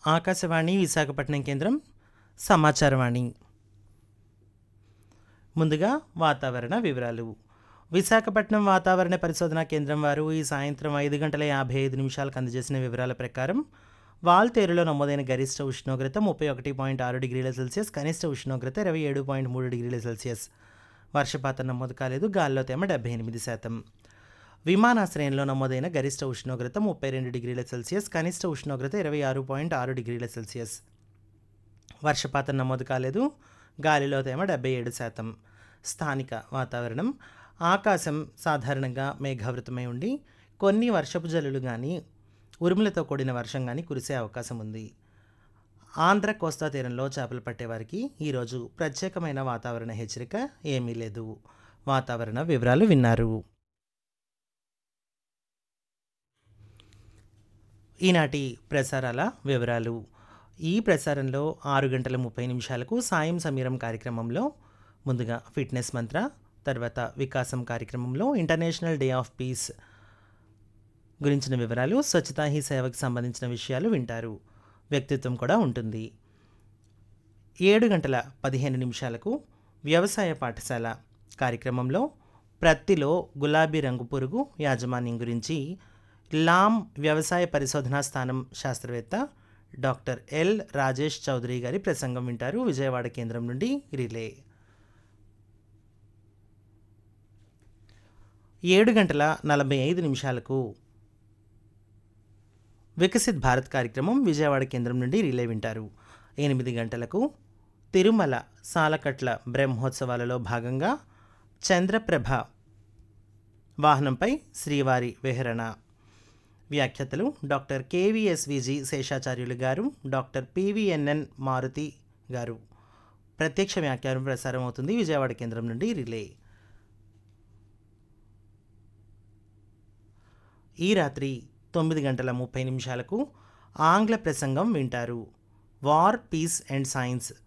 ఆకాశవాణి విశాఖపట్నం కేంద్రం సమాచారవాణి ముందుగా వాతావరణ వివరాలు విశాఖపట్నం వాతావరణ పరిశోధనా కేంద్రం వారు ఈ సాయంత్రం ఐదు గంటల యాభై ఐదు నిమిషాలకు అందజేసిన వివరాల ప్రకారం వాల్తేరులో నమోదైన గరిష్ట ఉష్ణోగ్రత ముప్పై ఒకటి పాయింట్ ఆరు డిగ్రీల సెల్సియస్ కనిష్ట ఉష్ణోగ్రత ఇరవై ఏడు పాయింట్ మూడు డిగ్రీల సెల్సియస్ వర్షపాతం నమోదు కాలేదు గాల్లో తేమ డెబ్బై ఎనిమిది శాతం విమానాశ్రయంలో నమోదైన గరిష్ట ఉష్ణోగ్రత ముప్పై రెండు డిగ్రీల సెల్సియస్ కనిష్ట ఉష్ణోగ్రత ఇరవై ఆరు పాయింట్ ఆరు డిగ్రీల సెల్సియస్ వర్షపాతం నమోదు కాలేదు గాలిలో తేమ డెబ్బై ఏడు శాతం స్థానిక వాతావరణం ఆకాశం సాధారణంగా మేఘావృతమై ఉండి కొన్ని వర్షపు జల్లులు కానీ ఉరుములతో కూడిన వర్షం కానీ కురిసే అవకాశం ఉంది ఆంధ్ర కోస్తా తీరంలో చేపలు పట్టేవారికి ఈరోజు ప్రత్యేకమైన వాతావరణ హెచ్చరిక ఏమీ లేదు వాతావరణ వివరాలు విన్నారు ఈనాటి ప్రసారాల వివరాలు ఈ ప్రసారంలో ఆరు గంటల ముప్పై నిమిషాలకు సాయం సమీరం కార్యక్రమంలో ముందుగా ఫిట్నెస్ మంత్ర తర్వాత వికాసం కార్యక్రమంలో ఇంటర్నేషనల్ డే ఆఫ్ పీస్ గురించిన వివరాలు స్వచ్ఛతా హీ సేవకు సంబంధించిన విషయాలు వింటారు వ్యక్తిత్వం కూడా ఉంటుంది ఏడు గంటల పదిహేను నిమిషాలకు వ్యవసాయ పాఠశాల కార్యక్రమంలో ప్రత్తిలో గులాబీ రంగు పురుగు యాజమాన్యం గురించి లామ్ వ్యవసాయ పరిశోధనా స్థానం శాస్త్రవేత్త డాక్టర్ ఎల్ రాజేష్ చౌదరి గారి ప్రసంగం వింటారు విజయవాడ కేంద్రం నుండి రిలే ఏడు గంటల నలభై ఐదు నిమిషాలకు వికసిత్ భారత్ కార్యక్రమం విజయవాడ కేంద్రం నుండి రిలే వింటారు ఎనిమిది గంటలకు తిరుమల సాలకట్ల బ్రహ్మోత్సవాలలో భాగంగా చంద్రప్రభ వాహనంపై శ్రీవారి విహరణ వ్యాఖ్యతలు doctor KVSVG Seshacharyulu garu doctor PVNN Maruti గారు ప్రత్యక్ష వ్యాఖ్యానం ప్రసారం అవుతుంది విజయవాడ కేంద్రం నుండి రిలే ఈ రాత్రి తొమ్మిది గంటల ముప్పై నిమిషాలకు ఆంగ్ల ప్రసంగం వింటారు వార్ పీస్ అండ్ సైన్స్